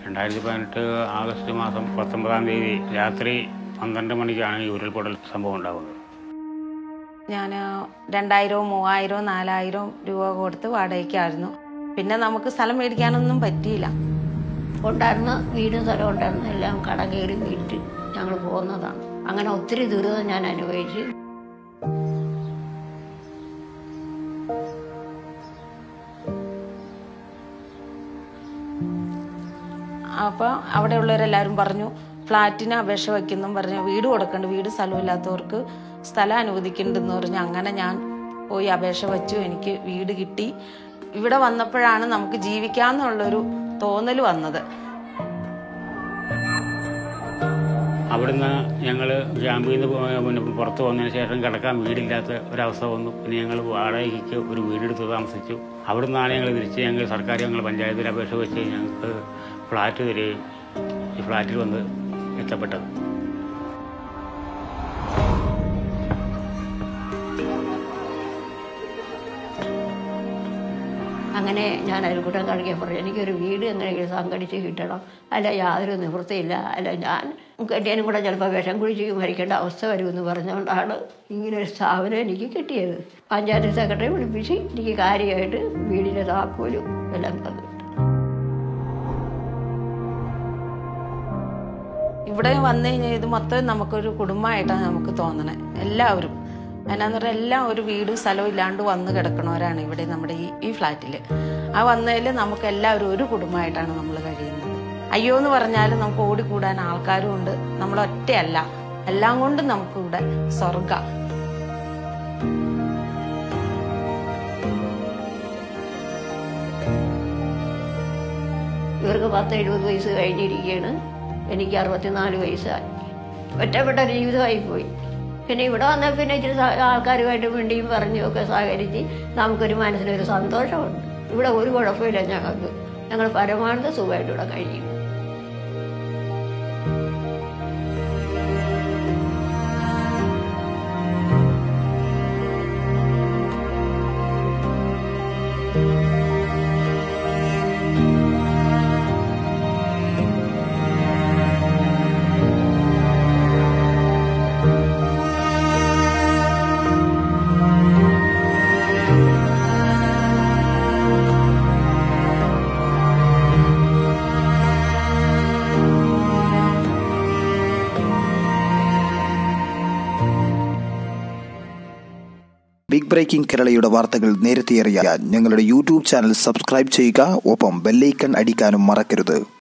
രണ്ടായിരത്തി പതിനെട്ട് ആഗസ്റ്റ് മാസം പത്തൊമ്പതാം തീയതി രാത്രി പന്ത്രണ്ട് മണിക്കാണ് ഈ ഉരുൾപൊട്ടൽ സംഭവം ഉണ്ടാകുന്നത് ഞാൻ രണ്ടായിരവും മൂവായിരവും നാലായിരവും രൂപ കൊടുത്ത് വാടകയ്ക്കായിരുന്നു പിന്നെ നമുക്ക് സ്ഥലം മേടിക്കാനൊന്നും പറ്റിയില്ല ഉണ്ടായിരുന്ന വീടും സ്ഥലം ഉണ്ടായിരുന്ന എല്ലാം കടം കയറി വിറ്റ് ഞങ്ങൾ പോകുന്നതാണ് അങ്ങനെ ഒത്തിരി ദുരിതം ഞാൻ അനുഭവിച്ചു അപ്പോൾ അവിടെയുള്ളവരെല്ലാവരും പറഞ്ഞു ഫ്ലാറ്റിന് അപേക്ഷ വയ്ക്കുന്നും പറഞ്ഞു വീട് കൊടുക്കണ്ട വീട് സ്ഥലമില്ലാത്തവർക്ക് സ്ഥലം അനുവദിക്കുന്നുണ്ടെന്ന് പറഞ്ഞു അങ്ങനെ ഞാൻ പോയി അപേക്ഷ വെച്ചു എനിക്ക് വീട് കിട്ടി ഇവിടെ വന്നപ്പോഴാണ് നമുക്ക് ജീവിക്കാമെന്നുള്ളൊരു തോന്നൽ വന്നത് അവിടുന്ന് ഞങ്ങൾ ക്യാമ്പിൽ നിന്ന് പോ- പിന്നെ പുറത്ത് വന്നതിന് ശേഷം കിടക്കാൻ വീടില്ലാത്ത ഒരവസ്ഥ വന്നു പിന്നെ ഞങ്ങൾ വാടകയ്ക്ക് ഒരു വീടെടുത്ത് താമസിച്ചു അവിടുന്നാണ് ഞങ്ങൾ തിരിച്ച് ഞങ്ങൾ സർക്കാർ ഞങ്ങൾ പഞ്ചായത്തിൽ അപേക്ഷ വെച്ച് ഞങ്ങൾക്ക് ഫ്ലാറ്റ് തരികയും ഈ ഫ്ലാറ്റിൽ വന്ന് എത്തപ്പെട്ടത് അങ്ങനെ ഞാൻ അയൽക്കൂട്ടം കളിക്കാൻ പറഞ്ഞു എനിക്കൊരു വീട് എങ്ങനെയെങ്കിലും സംഘടിച്ച് കിട്ടണം അല്ല യാതൊരു നിവൃത്തിയില്ല അല്ല ഞാൻ കെട്ടിയനും കൂടെ ചിലപ്പോൾ വിഷം കുഴിച്ച് മരിക്കേണ്ട അവസ്ഥ വരുമെന്ന് പറഞ്ഞുകൊണ്ടാണ് ഇങ്ങനെ ഒരു സ്ഥാപനം എനിക്ക് കിട്ടിയത് പഞ്ചായത്ത് സെക്രട്ടറി വിളിപ്പിച്ച് എനിക്ക് കാര്യമായിട്ട് വീടിൻ്റെ താക്കോലും എല്ലാം തന്നു ഇവിടെ വന്നു കഴിഞ്ഞാൽ ഇത് മൊത്തം നമുക്കൊരു കുടുംബമായിട്ടാണ് നമുക്ക് തോന്നണേ എല്ലാവരും എന്നാന്ന് പറഞ്ഞാൽ എല്ലാം ഒരു വീടും സ്ഥലവും ഇല്ലാണ്ട് വന്ന് കിടക്കണവരാണ് ഇവിടെ നമ്മുടെ ഈ ഈ ഫ്ലാറ്റിൽ ആ വന്നതിൽ നമുക്ക് എല്ലാവരും ഒരു കുടുംബമായിട്ടാണ് നമ്മൾ കഴിയുന്നത് അയ്യോ എന്ന് പറഞ്ഞാൽ നമുക്ക് ഓടിക്കൂടാൻ ആൾക്കാരും ഉണ്ട് നമ്മൾ ഒറ്റയല്ല എല്ലാം കൊണ്ടും നമുക്ക് ഇവിടെ സ്വർഗ ഇവർക്ക് പത്ത് എഴുപത് വയസ്സ് കഴിഞ്ഞിരിക്കുകയാണ് എനിക്ക് അറുപത്തിനാല് വയസ്സായി ഒറ്റപ്പെട്ട ഒരു ജീവിതമായി പോയി പിന്നെ ഇവിടെ വന്ന പിന്നെ ഇച്ചിരി സ- ആൾക്കാരുമായിട്ട് വേണ്ടിയും പറഞ്ഞും ഒക്കെ സഹകരിച്ച് നമുക്കൊരു മനസ്സിലൊരു സന്തോഷമുണ്ട് ഇവിടെ ഒരു കുഴപ്പമില്ല ഞങ്ങൾക്ക് ഞങ്ങൾ പരമാവധി സുഖമായിട്ട് ഇവിടെ കഴിയും ബിഗ് ബ്രേക്കിംഗ് കേരളയുടെ വാർത്തകൾ നേരത്തെ അറിയാൻ ഞങ്ങളുടെ യൂട്യൂബ് ചാനൽ സബ്സ്ക്രൈബ് ചെയ്യുക ഒപ്പം ബെല്ലൈക്കൺ അടിക്കാനും മറക്കരുത്